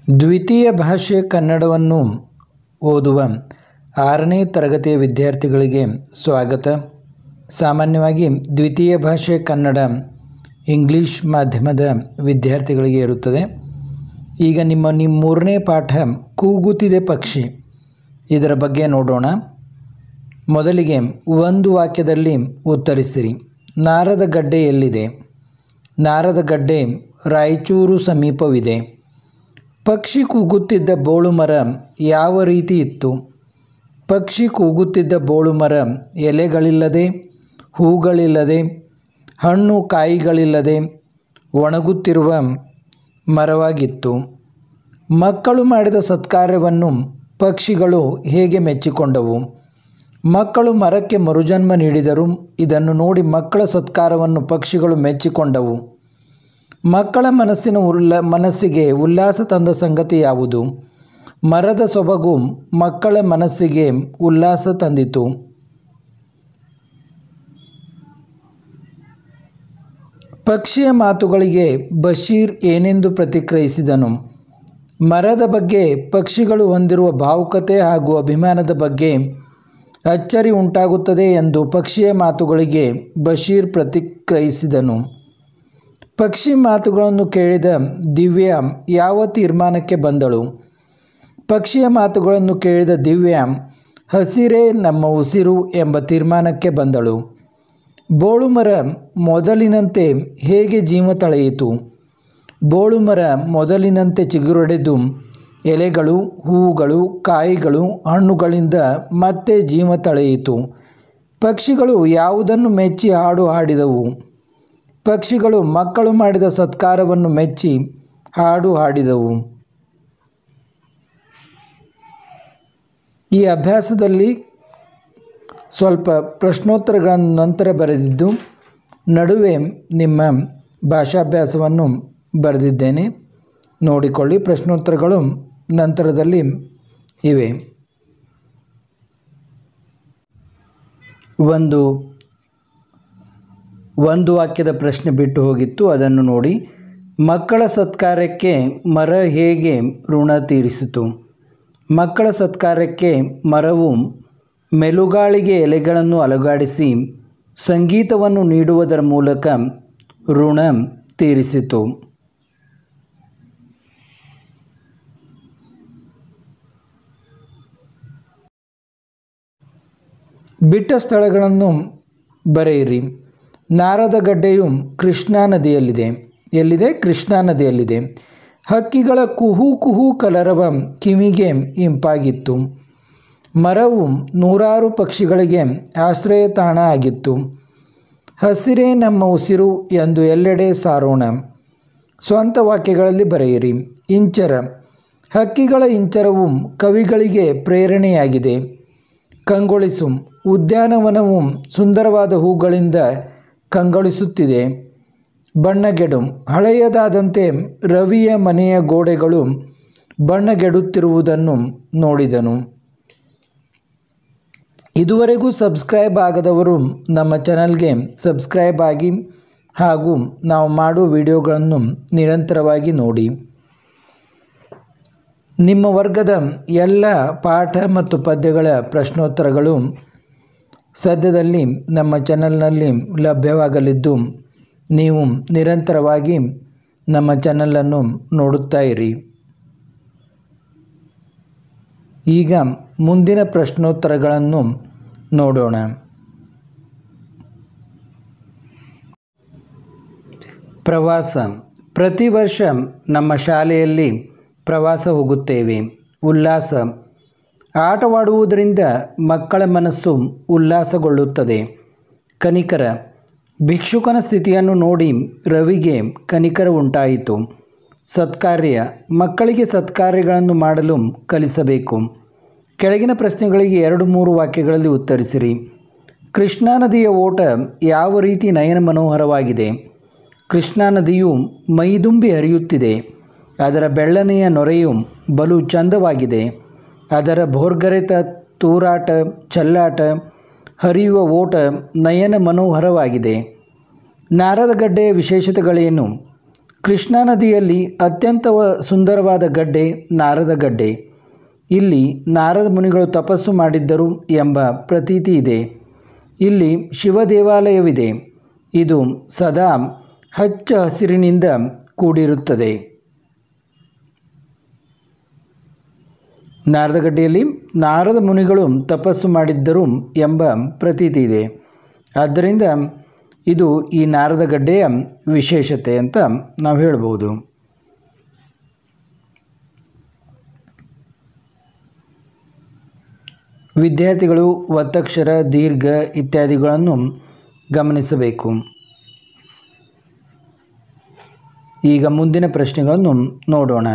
ದ್ವಿತೀಯ ಭಾಷೆ ಕನ್ನಡವನ್ನು ಓದುವ ಆರನೇ ತರಗತಿಯ ವಿದ್ಯಾರ್ಥಿಗಳಿಗೆ ಸ್ವಾಗತ ಸಾಮಾನ್ಯವಾಗಿ ದ್ವಿತೀಯ ಭಾಷೆ ಕನ್ನಡ ಇಂಗ್ಲೀಷ್ ಮಾಧ್ಯಮದ ವಿದ್ಯಾರ್ಥಿಗಳಿಗೆ ಇರುತ್ತದೆ ಈಗ ನಿಮ್ಮ ನಿಮ್ಮ ಮೂರನೇ ಪಾಠ ಕೂಗುತ್ತಿದೆ ಪಕ್ಷಿ ಇದರ ಬಗ್ಗೆ ನೋಡೋಣ ಮೊದಲಿಗೆ ಒಂದು ವಾಕ್ಯದಲ್ಲಿ ಉತ್ತರಿಸಿರಿ ನಾರದ ಗಡ್ಡೆ ಎಲ್ಲಿದೆ ನಾರದ ಗಡ್ಡೆ ರಾಯಚೂರು ಸಮೀಪವಿದೆ ಪಕ್ಷಿ ಕೂಗುತ್ತಿದ್ದ ಬೋಳು ಮರ ಯಾವ ರೀತಿ ಇತ್ತು ಪಕ್ಷಿ ಕೂಗುತ್ತಿದ್ದ ಬೋಳು ಮರ ಎಲೆಗಳಿಲ್ಲದೆ ಹೂಗಳಿಲ್ಲದೆ ಹಣ್ಣು ಕಾಯಿಗಳಿಲ್ಲದೆ ಒಣಗುತ್ತಿರುವ ಮರವಾಗಿತ್ತು ಮಕ್ಕಳು ಮಾಡಿದ ಸತ್ಕಾರ್ಯವನ್ನು ಪಕ್ಷಿಗಳು ಹೇಗೆ ಮೆಚ್ಚಿಕೊಂಡವು ಮಕ್ಕಳು ಮರಕ್ಕೆ ಮರುಜನ್ಮ ನೀಡಿದರು ಇದನ್ನು ನೋಡಿ ಮಕ್ಕಳ ಸತ್ಕಾರವನ್ನು ಪಕ್ಷಿಗಳು ಮೆಚ್ಚಿಕೊಂಡವು ಮಕ್ಕಳ ಮನಸ್ಸಿನ ಉಲ್ಲ ಮನಸ್ಸಿಗೆ ಉಲ್ಲಾಸ ತಂದ ಸಂಗತಿ ಯಾವುದು ಮರದ ಸೊಬಗು ಮಕ್ಕಳ ಮನಸ್ಸಿಗೆ ಉಲ್ಲಾಸ ತಂದಿತು ಪಕ್ಷಿಯ ಮಾತುಗಳಿಗೆ ಬಶೀರ್ ಏನೆಂದು ಪ್ರತಿಕ್ರಿಯಿಸಿದನು ಮರದ ಬಗ್ಗೆ ಪಕ್ಷಿಗಳು ಹೊಂದಿರುವ ಭಾವುಕತೆ ಹಾಗೂ ಅಭಿಮಾನದ ಬಗ್ಗೆ ಅಚ್ಚರಿ ಉಂಟಾಗುತ್ತದೆ ಎಂದು ಪಕ್ಷಿಯ ಮಾತುಗಳಿಗೆ ಬಶೀರ್ ಪ್ರತಿಕ್ರಿಯಿಸಿದನು ಪಕ್ಷಿ ಮಾತುಗಳನ್ನು ಕೇಳಿದ ದಿವ್ಯ ಯಾವ ತೀರ್ಮಾನಕ್ಕೆ ಬಂದಳು ಪಕ್ಷಿಯ ಮಾತುಗಳನ್ನು ಕೇಳಿದ ದಿವ್ಯ ಹಸಿರೇ ನಮ್ಮ ಉಸಿರು ಎಂಬ ತೀರ್ಮಾನಕ್ಕೆ ಬಂದಳು ಬೋಳು ಮರ ಮೊದಲಿನಂತೆ ಹೇಗೆ ಜೀವ ತಳೆಯಿತು ಬೋಳು ಮರ ಮೊದಲಿನಂತೆ ಚಿಗುರೊಡೆದು ಎಲೆಗಳು ಹೂವುಗಳು ಕಾಯಿಗಳು ಹಣ್ಣುಗಳಿಂದ ಮತ್ತೆ ಜೀವ ತಳೆಯಿತು ಪಕ್ಷಿಗಳು ಯಾವುದನ್ನು ಮೆಚ್ಚಿ ಹಾಡು ಹಾಡಿದವು ಪಕ್ಷಿಗಳು ಮಕ್ಕಳು ಮಾಡಿದ ಸತ್ಕಾರವನ್ನು ಮೆಚ್ಚಿ ಹಾಡು ಹಾಡಿದವು ಈ ಅಭ್ಯಾಸದಲ್ಲಿ ಸ್ವಲ್ಪ ಪ್ರಶ್ನೋತ್ತರಗಳನ್ನು ನಂತರ ಬರೆದಿದ್ದು ನಡುವೆ ನಿಮ್ಮ ಭಾಷಾಭ್ಯಾಸವನ್ನು ಬರೆದಿದ್ದೇನೆ ನೋಡಿಕೊಳ್ಳಿ ಪ್ರಶ್ನೋತ್ತರಗಳು ನಂತರದಲ್ಲಿ ಇವೆ ಒಂದು ಒಂದು ವಾಕ್ಯದ ಪ್ರಶ್ನೆ ಬಿಟ್ಟು ಹೋಗಿತ್ತು ಅದನ್ನು ನೋಡಿ ಮಕ್ಕಳ ಸತ್ಕಾರ್ಯಕ್ಕೆ ಮರ ಹೇಗೆ ಋಣ ತೀರಿಸಿತು ಮಕ್ಕಳ ಸತ್ಕಾರ್ಯಕ್ಕೆ ಮರವು ಮೆಲುಗಾಳಿಗೆ ಎಲೆಗಳನ್ನು ಅಲುಗಾಡಿಸಿ ಸಂಗೀತವನ್ನು ನೀಡುವುದರ ಮೂಲಕ ಋಣ ತೀರಿಸಿತು ಬಿಟ್ಟ ಸ್ಥಳಗಳನ್ನು ಬರೆಯಿರಿ ನಾರದ ಗಡ್ಡೆಯು ಕೃಷ್ಣಾ ನದಿಯಲ್ಲಿದೆ ಎಲ್ಲಿದೆ ಕೃಷ್ಣಾ ನದಿಯಲ್ಲಿದೆ ಹಕ್ಕಿಗಳ ಕುಹು ಕುಹು ಕಲರವ ಕಿವಿಗೆ ಇಂಪಾಗಿತ್ತು ಮರವು ನೂರಾರು ಪಕ್ಷಿಗಳಿಗೆ ಆಶ್ರಯ ತಾಣ ಆಗಿತ್ತು ಹಸಿರೇ ನಮ್ಮ ಉಸಿರು ಎಂದು ಎಲ್ಲೆಡೆ ಸಾರೋಣ ಸ್ವಂತ ವಾಕ್ಯಗಳಲ್ಲಿ ಬರೆಯಿರಿ ಇಂಚರ ಹಕ್ಕಿಗಳ ಇಂಚರವು ಕವಿಗಳಿಗೆ ಪ್ರೇರಣೆಯಾಗಿದೆ ಕಂಗೊಳಿಸು ಉದ್ಯಾನವನವು ಸುಂದರವಾದ ಹೂಗಳಿಂದ ಕಂಗೊಳಿಸುತ್ತಿದೆ ಬಣ್ಣಗೆಡು ಹಳೆಯದಾದಂತೆ ರವಿಯ ಮನೆಯ ಗೋಡೆಗಳು ಬಣ್ಣಗೆಡುತ್ತಿರುವುದನ್ನು ನೋಡಿದನು ಇದುವರೆಗೂ ಸಬ್ಸ್ಕ್ರೈಬ್ ಆಗದವರು ನಮ್ಮ ಚಾನಲ್ಗೆ ಸಬ್ಸ್ಕ್ರೈಬ್ ಆಗಿ ಹಾಗೂ ನಾವು ಮಾಡುವ ವಿಡಿಯೋಗಳನ್ನು ನಿರಂತರವಾಗಿ ನೋಡಿ ನಿಮ್ಮ ವರ್ಗದ ಎಲ್ಲ ಪಾಠ ಮತ್ತು ಪದ್ಯಗಳ ಪ್ರಶ್ನೋತ್ತರಗಳು ಸದ್ಯದಲ್ಲಿ ನಮ್ಮ ಚಾನಲ್ನಲ್ಲಿ ಲಭ್ಯವಾಗಲಿದ್ದು ನೀವು ನಿರಂತರವಾಗಿ ನಮ್ಮ ಚಾನಲನ್ನು ನೋಡುತ್ತಾ ಇರಿ ಈಗ ಮುಂದಿನ ಪ್ರಶ್ನೋತ್ತರಗಳನ್ನು ನೋಡೋಣ ಪ್ರವಾಸ ಪ್ರತಿ ವರ್ಷ ನಮ್ಮ ಶಾಲೆಯಲ್ಲಿ ಪ್ರವಾಸ ಹೋಗುತ್ತೇವೆ ಉಲ್ಲಾಸ ಆಟವಾಡುವುದರಿಂದ ಮಕ್ಕಳ ಮನಸ್ಸು ಉಲ್ಲಾಸಗೊಳ್ಳುತ್ತದೆ ಕನಿಕರ ಭಿಕ್ಷುಕನ ಸ್ಥಿತಿಯನ್ನು ನೋಡಿ ರವಿಗೆ ಕನಿಕರ ಉಂಟಾಯಿತು ಸತ್ಕಾರ್ಯ ಮಕ್ಕಳಿಗೆ ಸತ್ಕಾರ್ಯಗಳನ್ನು ಮಾಡಲು ಕಲಿಸಬೇಕು ಕೆಳಗಿನ ಪ್ರಶ್ನೆಗಳಿಗೆ ಎರಡು ಮೂರು ವಾಕ್ಯಗಳಲ್ಲಿ ಉತ್ತರಿಸಿರಿ ಕೃಷ್ಣಾ ನದಿಯ ಓಟ ಯಾವ ರೀತಿ ನಯನ ಮನೋಹರವಾಗಿದೆ ಕೃಷ್ಣಾ ನದಿಯು ಮೈದುಂಬಿ ಹರಿಯುತ್ತಿದೆ ಅದರ ಬೆಳ್ಳನೆಯ ನೊರೆಯು ಬಲು ಚಂದವಾಗಿದೆ ಅದರ ಭೋರ್ಗರೆತ ತೂರಾಟ ಚೆಲ್ಲಾಟ ಹರಿಯುವ ಓಟ ನಯನ ಮನೋಹರವಾಗಿದೆ ನಾರದಗಡ್ಡೆಯ ವಿಶೇಷತೆಗಳೇನು ಕೃಷ್ಣಾ ನದಿಯಲ್ಲಿ ಅತ್ಯಂತ ವ- ಸುಂದರವಾದ ಗಡ್ಡೆ ನಾರದ ಗಡ್ಡೆ ಇಲ್ಲಿ ನಾರದ ಮುನಿಗಳು ತಪಸ್ಸು ಮಾಡಿದ್ದರು ಎಂಬ ಪ್ರತೀತಿ ಇದೆ ಇಲ್ಲಿ ಶಿವ ದೇವಾಲಯವಿದೆ ಇದು ಸದಾ ಹಚ್ಚ ಹಸಿರಿನಿಂದ ಕೂಡಿರುತ್ತದೆ ನಾರದಗಡ್ಡೆಯಲ್ಲಿ ನಾರದ ಮುನಿಗಳು ತಪಸ್ಸು ಮಾಡಿದ್ದರು ಎಂಬ ಪ್ರತೀತಿ ಇದೆ ಆದ್ದರಿಂದ ಇದು ಈ ನಾರದಗಡ್ಡೆಯ ವಿಶೇಷತೆ ಅಂತ ನಾವು ಹೇಳ್ಬೋದು ವಿದ್ಯಾರ್ಥಿಗಳು ಒತ್ತಕ್ಷರ ದೀರ್ಘ ಇತ್ಯಾದಿಗಳನ್ನು ಗಮನಿಸಬೇಕು ಈಗ ಮುಂದಿನ ಪ್ರಶ್ನೆಗಳನ್ನು ನೋಡೋಣ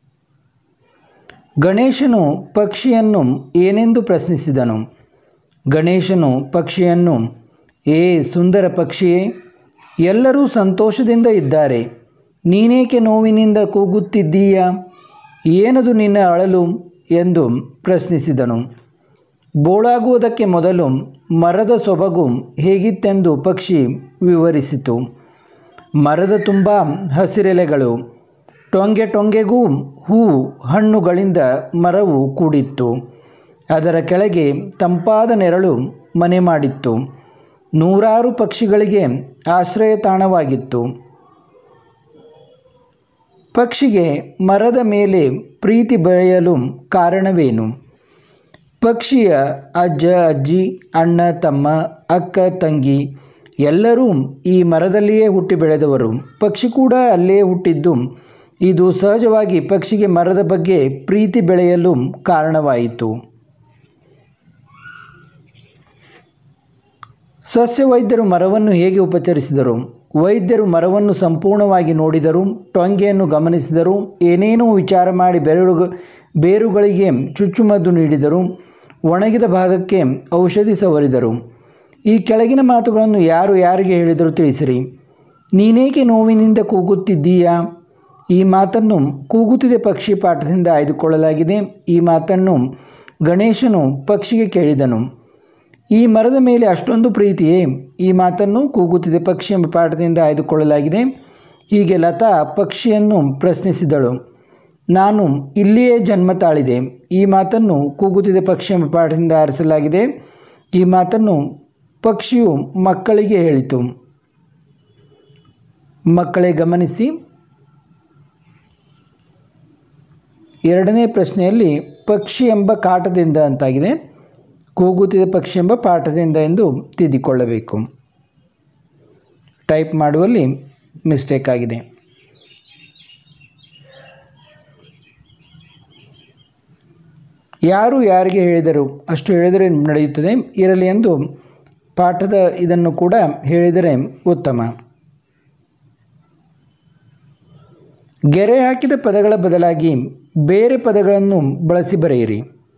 ಗಣೇಶನು ಪಕ್ಷಿಯನ್ನು ಏನೆಂದು ಪ್ರಶ್ನಿಸಿದನು ಗಣೇಶನು ಪಕ್ಷಿಯನ್ನು ಏ ಸುಂದರ ಪಕ್ಷಿಯೇ ಎಲ್ಲರೂ ಸಂತೋಷದಿಂದ ಇದ್ದಾರೆ ನೀನೇಕೆ ನೋವಿನಿಂದ ಕೂಗುತ್ತಿದ್ದೀಯಾ ಏನದು ನಿನ್ನ ಅಳಲು ಎಂದು ಪ್ರಶ್ನಿಸಿದನು ಬೋಳಾಗುವುದಕ್ಕೆ ಮೊದಲು ಮರದ ಸೊಬಗು ಹೇಗಿತ್ತೆಂದು ಪಕ್ಷಿ ವಿವರಿಸಿತು ಮರದ ತುಂಬ ಹಸಿರೆಲೆಗಳು ಟೊಂಗೆ ಟೊಂಗೆಗೂ ಹೂ ಹಣ್ಣುಗಳಿಂದ ಮರವು ಕೂಡಿತ್ತು ಅದರ ಕೆಳಗೆ ತಂಪಾದ ನೆರಳು ಮನೆ ಮಾಡಿತ್ತು ನೂರಾರು ಪಕ್ಷಿಗಳಿಗೆ ಆಶ್ರಯ ತಾಣವಾಗಿತ್ತು ಪಕ್ಷಿಗೆ ಮರದ ಮೇಲೆ ಪ್ರೀತಿ ಬೆಳೆಯಲು ಕಾರಣವೇನು ಪಕ್ಷಿಯ ಅಜ್ಜ ಅಜ್ಜಿ ಅಣ್ಣ ತಮ್ಮ ಅಕ್ಕ ತಂಗಿ ಎಲ್ಲರೂ ಈ ಮರದಲ್ಲಿಯೇ ಹುಟ್ಟಿ ಬೆಳೆದವರು ಪಕ್ಷಿ ಕೂಡ ಅಲ್ಲೇ ಹುಟ್ಟಿದ್ದು ಇದು ಸಹಜವಾಗಿ ಪಕ್ಷಿಗೆ ಮರದ ಬಗ್ಗೆ ಪ್ರೀತಿ ಬೆಳೆಯಲು ಕಾರಣವಾಯಿತು ಸಸ್ಯ ವೈದ್ಯರು ಮರವನ್ನು ಹೇಗೆ ಉಪಚರಿಸಿದರು ವೈದ್ಯರು ಮರವನ್ನು ಸಂಪೂರ್ಣವಾಗಿ ನೋಡಿದರು ಟೊಂಗೆಯನ್ನು ಗಮನಿಸಿದರು ಏನೇನೋ ವಿಚಾರ ಮಾಡಿ ಬೇರು ಬೇರುಗಳಿಗೆ ಚುಚ್ಚುಮದ್ದು ನೀಡಿದರು ಒಣಗಿದ ಭಾಗಕ್ಕೆ ಔಷಧಿ ಸವರಿದರು ಈ ಕೆಳಗಿನ ಮಾತುಗಳನ್ನು ಯಾರು ಯಾರಿಗೆ ಹೇಳಿದರು ತಿಳಿಸಿರಿ ನೀನೇಕೆ ನೋವಿನಿಂದ ಕೂಗುತ್ತಿದ್ದೀಯಾ ಈ ಮಾತನ್ನು ಕೂಗುತ್ತಿದೆ ಪಕ್ಷಿ ಪಾಠದಿಂದ ಆಯ್ದುಕೊಳ್ಳಲಾಗಿದೆ ಈ ಮಾತನ್ನು ಗಣೇಶನು ಪಕ್ಷಿಗೆ ಕೇಳಿದನು ಈ ಮರದ ಮೇಲೆ ಅಷ್ಟೊಂದು ಪ್ರೀತಿಯೇ ಈ ಮಾತನ್ನು ಕೂಗುತ್ತಿದೆ ಪಕ್ಷಿ ಎಂಬ ಪಾಠದಿಂದ ಆಯ್ದುಕೊಳ್ಳಲಾಗಿದೆ ಹೀಗೆ ಲತಾ ಪಕ್ಷಿಯನ್ನು ಪ್ರಶ್ನಿಸಿದಳು ನಾನು ಇಲ್ಲಿಯೇ ಜನ್ಮ ತಾಳಿದೆ ಈ ಮಾತನ್ನು ಕೂಗುತ್ತಿದೆ ಪಕ್ಷಿ ಎಂಬ ಪಾಠದಿಂದ ಆರಿಸಲಾಗಿದೆ ಈ ಮಾತನ್ನು ಪಕ್ಷಿಯು ಮಕ್ಕಳಿಗೆ ಹೇಳಿತು ಮಕ್ಕಳೇ ಗಮನಿಸಿ ಎರಡನೇ ಪ್ರಶ್ನೆಯಲ್ಲಿ ಪಕ್ಷಿ ಎಂಬ ಕಾಟದಿಂದ ಅಂತಾಗಿದೆ ಕೂಗುತ್ತಿದೆ ಪಕ್ಷಿ ಎಂಬ ಪಾಠದಿಂದ ಎಂದು ತಿದ್ದಿಕೊಳ್ಳಬೇಕು ಟೈಪ್ ಮಾಡುವಲ್ಲಿ ಮಿಸ್ಟೇಕ್ ಆಗಿದೆ ಯಾರು ಯಾರಿಗೆ ಹೇಳಿದರು ಅಷ್ಟು ಹೇಳಿದರೆ ನಡೆಯುತ್ತದೆ ಇರಲಿ ಎಂದು ಪಾಠದ ಇದನ್ನು ಕೂಡ ಹೇಳಿದರೆ ಉತ್ತಮ ಗೆರೆ ಹಾಕಿದ ಪದಗಳ ಬದಲಾಗಿ ಬೇರೆ ಪದಗಳನ್ನು ಬಳಸಿ ಬರೆಯಿರಿ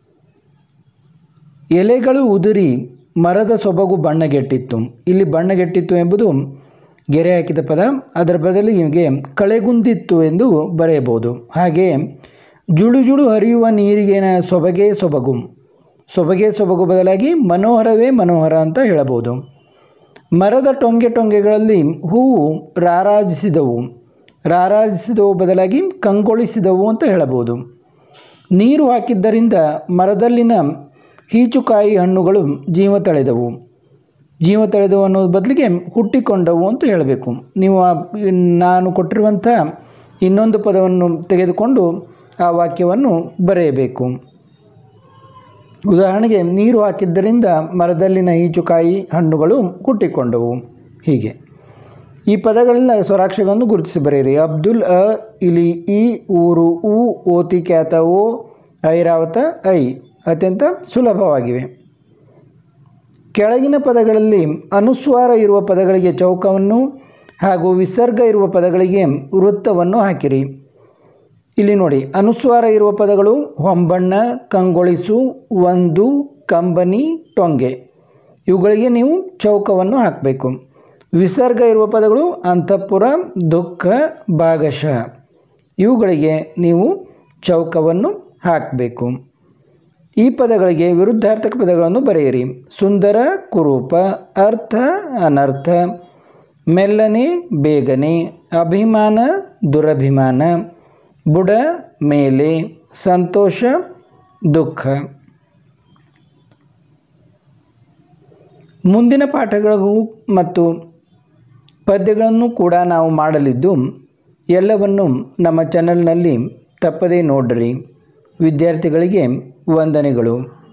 ಎಲೆಗಳು ಉದುರಿ ಮರದ ಸೊಬಗು ಬಣ್ಣಗೆಟ್ಟಿತ್ತು ಇಲ್ಲಿ ಬಣ್ಣಗೆಟ್ಟಿತ್ತು ಎಂಬುದು ಗೆರೆ ಹಾಕಿದ ಪದ ಅದರ ಬದಲಿಗೆ ಕಳೆಗುಂದಿತ್ತು ಎಂದು ಬರೆಯಬಹುದು ಹಾಗೆ ಜುಳು ಜುಳು ಹರಿಯುವ ನೀರಿಗಿನ ಸೊಬಗೆ ಸೊಬಗು ಸೊಬಗೆ ಸೊಬಗು ಬದಲಾಗಿ ಮನೋಹರವೇ ಮನೋಹರ ಅಂತ ಹೇಳಬಹುದು ಮರದ ಟೊಂಗೆ ಟೊಂಗೆಗಳಲ್ಲಿ ಹೂವು ರಾರಾಜಿಸಿದವು ರಾರಾಜಿಸಿದವು ಬದಲಾಗಿ ಕಂಗೊಳಿಸಿದವು ಅಂತ ಹೇಳಬಹುದು ನೀರು ಹಾಕಿದ್ದರಿಂದ ಮರದಲ್ಲಿನ ಹೀಚುಕಾಯಿ ಹಣ್ಣುಗಳು ಜೀವ ತಳೆದವು ಜೀವ ತಳೆದವು ಅನ್ನೋದು ಬದಲಿಗೆ ಹುಟ್ಟಿಕೊಂಡವು ಅಂತ ಹೇಳಬೇಕು ನೀವು ಆ ನಾನು ಕೊಟ್ಟಿರುವಂಥ ಇನ್ನೊಂದು ಪದವನ್ನು ತೆಗೆದುಕೊಂಡು ಆ ವಾಕ್ಯವನ್ನು ಬರೆಯಬೇಕು ಉದಾಹರಣೆಗೆ ನೀರು ಹಾಕಿದ್ದರಿಂದ ಮರದಲ್ಲಿನ ಈಚುಕಾಯಿ ಹಣ್ಣುಗಳು ಹುಟ್ಟಿಕೊಂಡವು ಹೀಗೆ ಈ ಪದಗಳಿಂದ ಸ್ವರಾಕ್ಷರಗಳನ್ನು ಗುರುತಿಸಿ ಬರೆಯಿರಿ ಅಬ್ದುಲ್ ಅ ಇಲಿ ಇ ಊರು ಉ ಓತಿ ಖ್ಯಾತ ಓ ಐರಾವತ ಐ ಅತ್ಯಂತ ಸುಲಭವಾಗಿವೆ ಕೆಳಗಿನ ಪದಗಳಲ್ಲಿ ಅನುಸ್ವಾರ ಇರುವ ಪದಗಳಿಗೆ ಚೌಕವನ್ನು ಹಾಗೂ ವಿಸರ್ಗ ಇರುವ ಪದಗಳಿಗೆ ವೃತ್ತವನ್ನು ಹಾಕಿರಿ ಇಲ್ಲಿ ನೋಡಿ ಅನುಸ್ವಾರ ಇರುವ ಪದಗಳು ಹೊಂಬಣ್ಣ ಕಂಗೊಳಿಸು ಒಂದು ಕಂಬನಿ ಟೊಂಗೆ ಇವುಗಳಿಗೆ ನೀವು ಚೌಕವನ್ನು ಹಾಕಬೇಕು ವಿಸರ್ಗ ಇರುವ ಪದಗಳು ಅಂತಃಪುರ ದುಃಖ ಭಾಗಶಃ ಇವುಗಳಿಗೆ ನೀವು ಚೌಕವನ್ನು ಹಾಕಬೇಕು ಈ ಪದಗಳಿಗೆ ವಿರುದ್ಧಾರ್ಥಕ ಪದಗಳನ್ನು ಬರೆಯಿರಿ ಸುಂದರ ಕುರೂಪ ಅರ್ಥ ಅನರ್ಥ ಮೆಲ್ಲನೆ ಬೇಗನೆ ಅಭಿಮಾನ ದುರಭಿಮಾನ ಬುಡ ಮೇಲೆ ಸಂತೋಷ ದುಃಖ ಮುಂದಿನ ಪಾಠಗಳಿಗೂ ಮತ್ತು ಪದ್ಯಗಳನ್ನು ಕೂಡ ನಾವು ಮಾಡಲಿದ್ದು ಎಲ್ಲವನ್ನು ನಮ್ಮ ಚಾನಲ್ನಲ್ಲಿ ತಪ್ಪದೇ ನೋಡಿರಿ ವಿದ್ಯಾರ್ಥಿಗಳಿಗೆ ವಂದನೆಗಳು